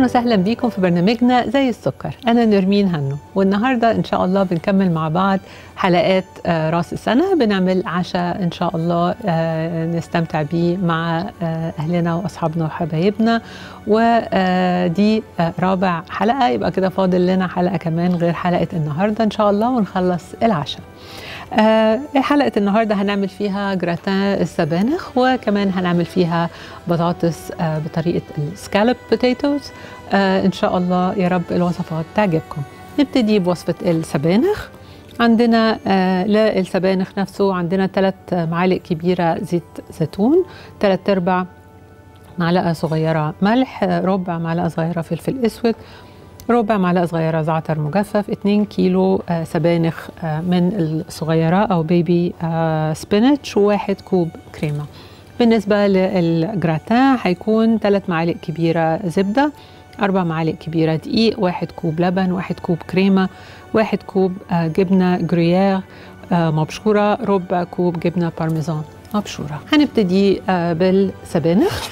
وسهلا بيكم في برنامجنا زي السكر أنا نرمين هنو والنهاردة إن شاء الله بنكمل مع بعض حلقات آه، راس السنة بنعمل عشاء إن شاء الله آه، نستمتع بيه مع آه، أهلنا وأصحابنا وحبايبنا ودي رابع حلقة يبقى كده فاضل لنا حلقة كمان غير حلقة النهاردة إن شاء الله ونخلص العشاء آه حلقة النهاردة هنعمل فيها جراتان السبانخ وكمان هنعمل فيها بطاطس آه بطريقة السكالب بوتيتوز آه إن شاء الله يا رب الوصفات تعجبكم نبتدي بوصفة السبانخ عندنا آه للسبانخ نفسه عندنا ثلاث معالق كبيرة زيت زيتون ثلاث أرباع معلقة صغيرة ملح آه، ربع معلقة صغيرة فلفل أسود ربع معلقة صغيرة زعتر مجفف 2 كيلو آه، سبانخ آه، من الصغيرة أو بيبي آه، سبيناتش وواحد كوب كريمة بالنسبة للجراتان هيكون 3 معالق كبيرة زبدة أربع معالق كبيرة دقيق واحد كوب لبن واحد كوب كريمة واحد كوب آه، جبنة جريير آه، مبشورة ربع كوب جبنة بارميزان مبشورة هنبتدي آه، بالسبانخ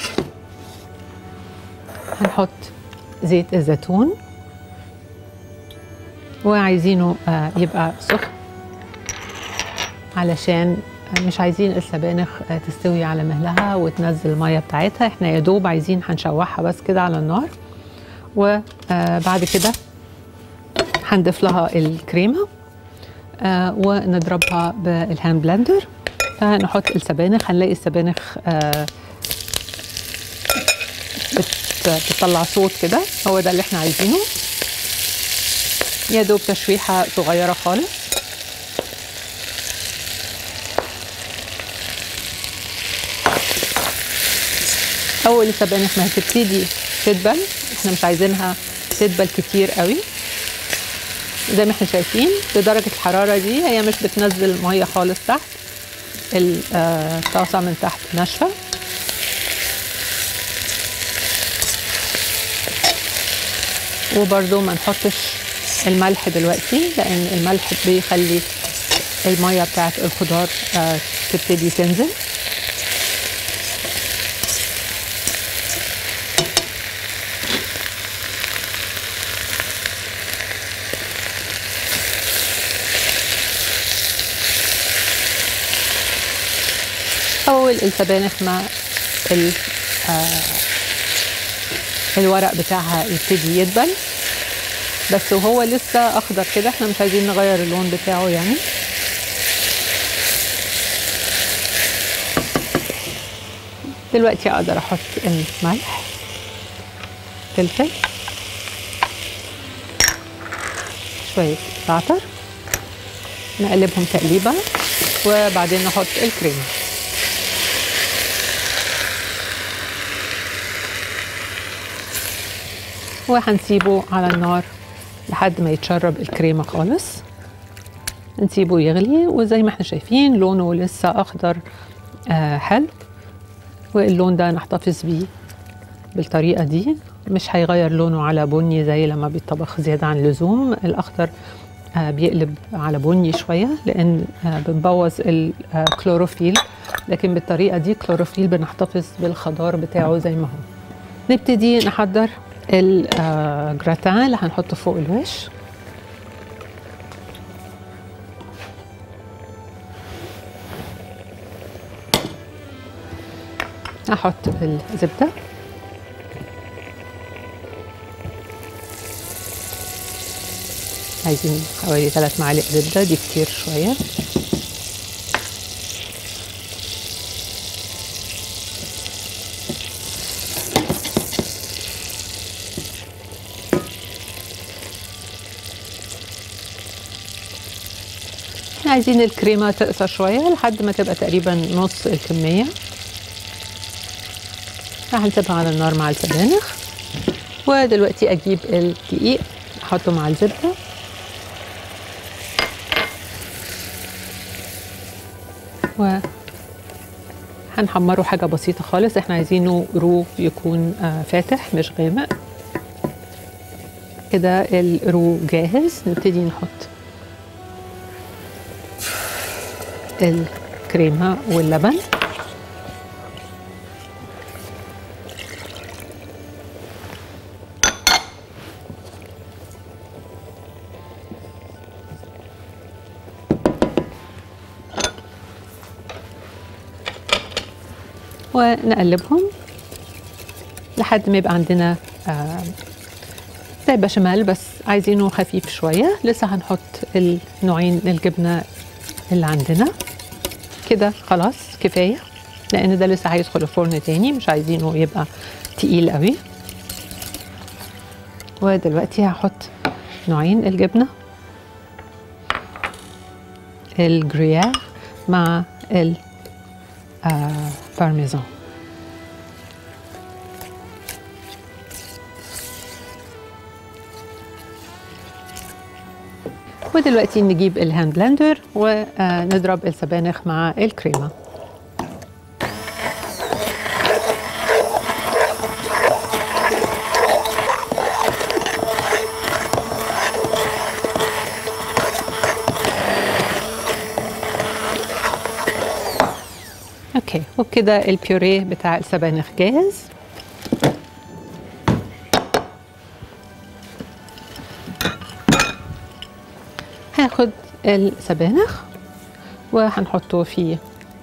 هنحط زيت الزيتون وعايزينه آه، يبقى سخن علشان مش عايزين السبانخ آه، تستوي على مهلها وتنزل الميه بتاعتها احنا يا دوب عايزين هنشوحها بس كده على النار وبعد كده هنضيف لها الكريمه آه، ونضربها بالهاند بلندر فنحط السبانخ هنلاقي السبانخ آه، بت- بتطلع صوت كده هو ده اللي احنا عايزينه يا دوب تشويحه صغيره خالص اول السبانخ ما هتبتدي تدبل احنا مش عايزينها تدبل كتير قوي زي ما احنا شايفين بدرجه الحراره دي هي مش بتنزل ميه خالص تحت الطاسه من تحت ناشفه وبرده ما نحطش الملح دلوقتي لان الملح بيخلي الميه بتاعت الخضار آه، تبتدي تنزل اول السبانخ مع ال- آه، الورق بتاعها يبتدي يدبل بس وهو لسه اخضر كده احنا مش عايزين نغير اللون بتاعه يعني دلوقتي اقدر احط الملح فلفل شوية زعتر نقلبهم تقليبة وبعدين نحط الكريمة وهنسيبه على النار لحد ما يتشرب الكريمة خالص نسيبه يغلي وزي ما احنا شايفين لونه لسه أخضر آه حلو واللون ده نحتفظ بيه بالطريقة دي مش هيغير لونه على بني زي لما بيطبخ زيادة عن اللزوم الأخضر آه بيقلب على بني شوية لأن آه بنبوظ الكلوروفيل لكن بالطريقة دي كلوروفيل بنحتفظ بالخضار بتاعه زي ما هو نبتدي نحضر الجراتان اللي هنحطه فوق الوش هحط الزبدة عايزين حوالي ثلاث معالق زبدة دي كتير شوية احنا عايزين الكريمة تقصر شوية لحد ما تبقى تقريبا نص الكمية هنسيبها على النار مع السبانخ ودلوقتي اجيب الدقيق احطه مع الزبدة و هنحمره حاجة بسيطة خالص احنا عايزينه رو يكون آه، فاتح مش غامق كده الرو جاهز نبتدي نحط الكريمة واللبن ونقلبهم لحد ما يبقى عندنا آه زي بشاميل بس عايزينه خفيف شوية لسه هنحط النوعين الجبنة اللي عندنا كده خلاص كفاية لأن ده لسه هيدخل الفرن تاني مش عايزينه يبقى تقيل قوي ودلوقتي هحط نوعين الجبنة الجريير مع البارميزان ودلوقتي نجيب الهاند بلندر ونضرب السبانخ مع الكريمه اوكي وبكده البيوريه بتاع السبانخ جاهز هاخد السبانخ وهنحطه في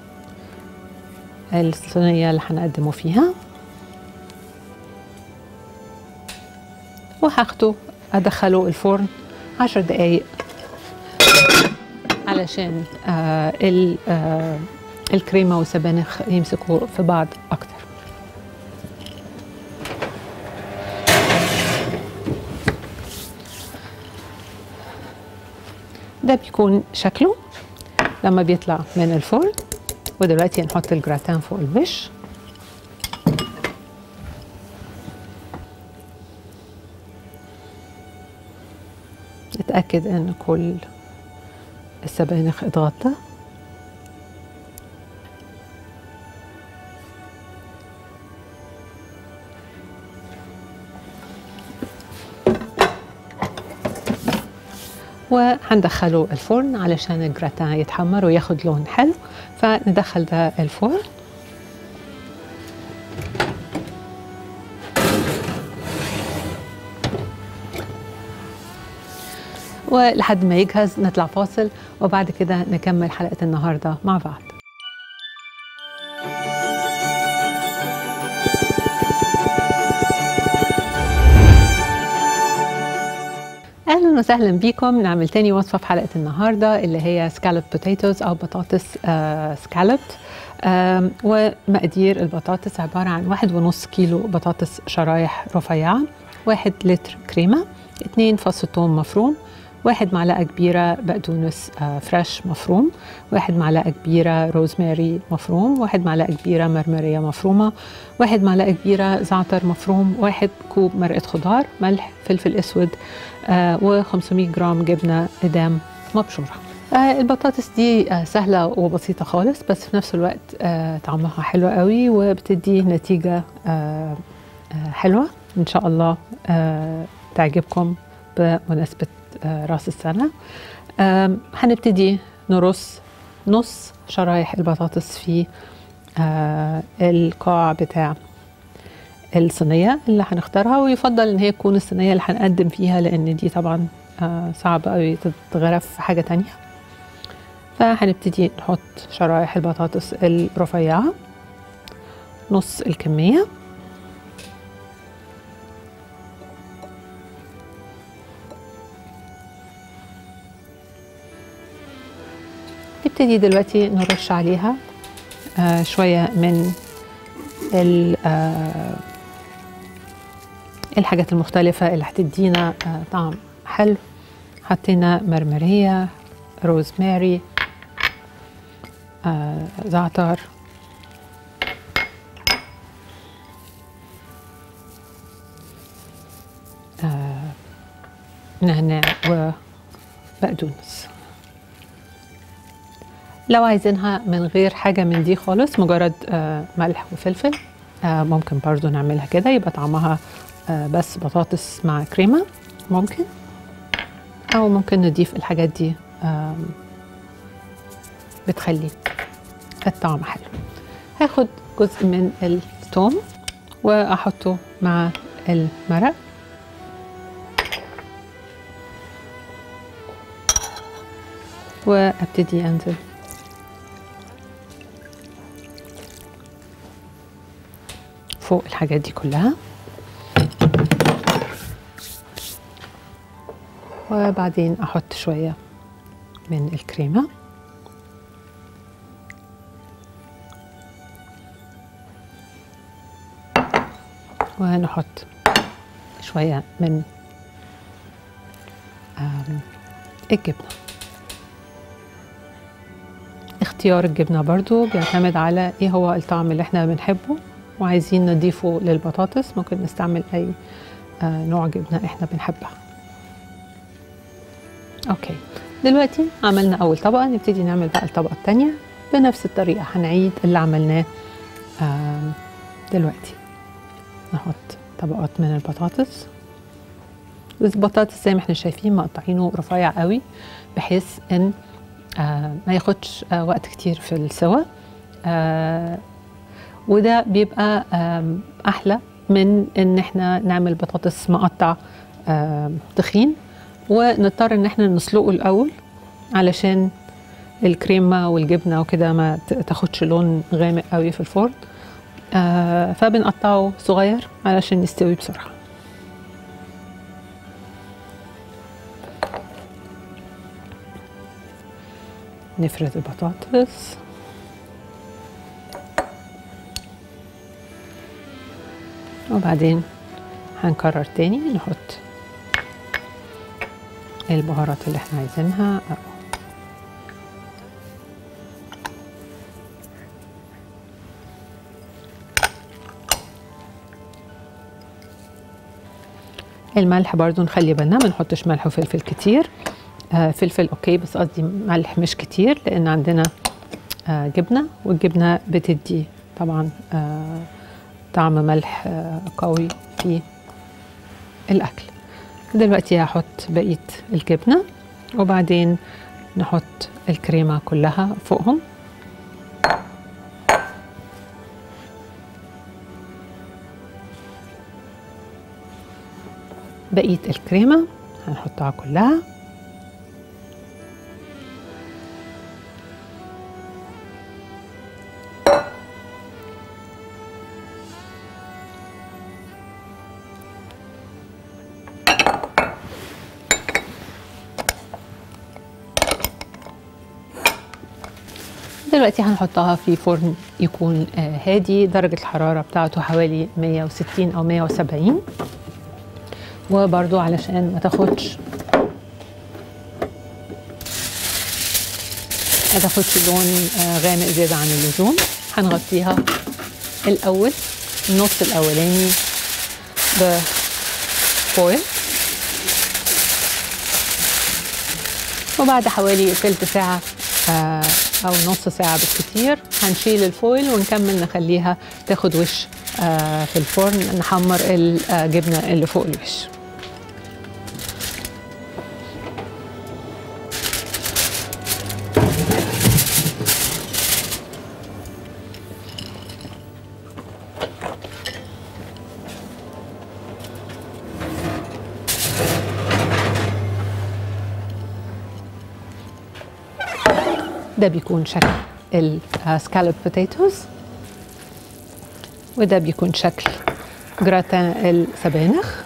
الصينية اللي هنقدمه فيها وهاخده أدخله الفرن عشر دقايق علشان آه ال آه الكريمة والسبانخ يمسكوا في بعض أكتر ده بيكون شكله لما بيطلع من الفرن ودلوقتي هنحط الجراتان فوق الوش نتأكد ان كل السبانخ اتغطى وهندخله الفرن علشان الجراتان يتحمر وياخد لون حلو فندخل ده الفرن ولحد ما يجهز نطلع فاصل وبعد كده نكمل حلقة النهاردة مع بعض اهلا وسهلا بيكم نعمل تاني وصفه في حلقه النهارده اللي هي سكالوب بوتيتوز او بطاطس آه سكالوبت آه ومقادير البطاطس عباره عن واحد ونص كيلو بطاطس شرايح رفيعه واحد لتر كريمه اتنين فص ثوم مفروم واحد معلقة كبيرة بقدونس آه فريش مفروم واحد معلقة كبيرة روزماري مفروم واحد معلقة كبيرة مرمرية مفرومة واحد معلقة كبيرة زعتر مفروم واحد كوب مرقة خضار ملح فلفل أسود آه و500 جرام جبنة إدام مبشورة آه البطاطس دي آه سهلة وبسيطة خالص بس في نفس الوقت آه طعمها حلو قوي وبتدي نتيجة آه آه حلوة إن شاء الله آه تعجبكم بمناسبة آه راس السنة آه هنبتدي نرص نص شرايح البطاطس في آه القاع بتاع الصينية اللي هنختارها ويفضل ان هي تكون الصينية اللي هنقدم فيها لان دي طبعا آه صعب قوي تتغرف في حاجة تانية فهنبتدي نحط شرايح البطاطس الرفيعة نص الكمية نبتدي دلوقتي نرش عليها آه شوية من آه الحاجات المختلفة اللي هتدينا آه طعم حلو حطينا مرمرية روزماري آه زعتر آه نعناع وبقدونس لو عايزينها من غير حاجة من دي خالص مجرد آه ملح وفلفل آه ممكن برضو نعملها كده يبقى طعمها آه بس بطاطس مع كريمة ممكن أو ممكن نضيف الحاجات دي بتخلي الطعم حلو هاخد جزء من الثوم وأحطه مع المرق وابتدي انزل فوق الحاجات دي كلها وبعدين احط شويه من الكريمه ونحط شويه من آم، الجبنه اختيار الجبنه برضو بيعتمد على ايه هو الطعم اللي احنا بنحبه وعايزين نضيفه للبطاطس ممكن نستعمل اي آه، نوع جبنه احنا بنحبها اوكي دلوقتي عملنا اول طبقه نبتدي نعمل بقى الطبقه الثانيه بنفس الطريقه هنعيد اللي عملناه آم، دلوقتي نحط طبقات من البطاطس البطاطس زي ما احنا شايفين مقطعينه رفيع قوي بحيث ان آه ما ياخدش آه وقت كتير في السوا آه وده بيبقى آم، احلى من ان احنا نعمل بطاطس مقطع آم، تخين ونضطر ان احنا نسلقه الاول علشان الكريمه والجبنه وكده ما ت- تاخدش لون غامق قوي في الفرن آه فبنقطعه صغير علشان يستوي بسرعه نفرد البطاطس وبعدين هنكرر تاني نحط البهارات اللي احنا عايزينها أو الملح برضو نخلي بالنا ما نحطش ملح وفلفل كتير آه فلفل اوكي بس قصدي ملح مش كتير لان عندنا آه جبنه والجبنه بتدي طبعا آه طعم ملح آه قوي في الاكل دلوقتي هحط بقيه الجبنه وبعدين نحط الكريمه كلها فوقهم بقيه الكريمه هنحطها كلها دلوقتي هنحطها في فرن يكون آه، هادي درجة الحرارة بتاعته حوالي 160 أو 170 وبرضو علشان ما تاخدش ما تاخدش لون آه، غامق زيادة عن اللزوم هنغطيها الأول النص الأولاني بفويل وبعد حوالي تلت ساعة آه، أو نص ساعة بالكتير هنشيل الفويل ونكمل نخليها تاخد وش آه، في الفرن نحمر الجبنة اللي فوق الوش ده بيكون شكل السكالوب بوتيتوز وده بيكون شكل جراتان السبانخ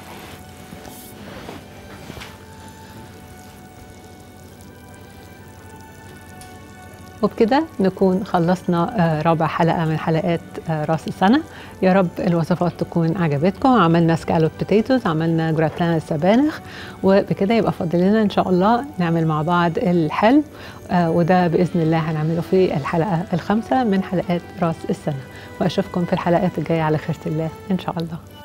وبكده نكون خلصنا آه، رابع حلقة من حلقات آه، راس السنة يا رب الوصفات تكون عجبتكم عملنا سكالوب بوتيتوز عملنا جراتان السبانخ وبكده يبقى فاضل لنا ان شاء الله نعمل مع بعض الحلو آه، وده باذن الله هنعمله في الحلقة الخامسة من حلقات راس السنة واشوفكم في الحلقات الجاية على خيرة الله ان شاء الله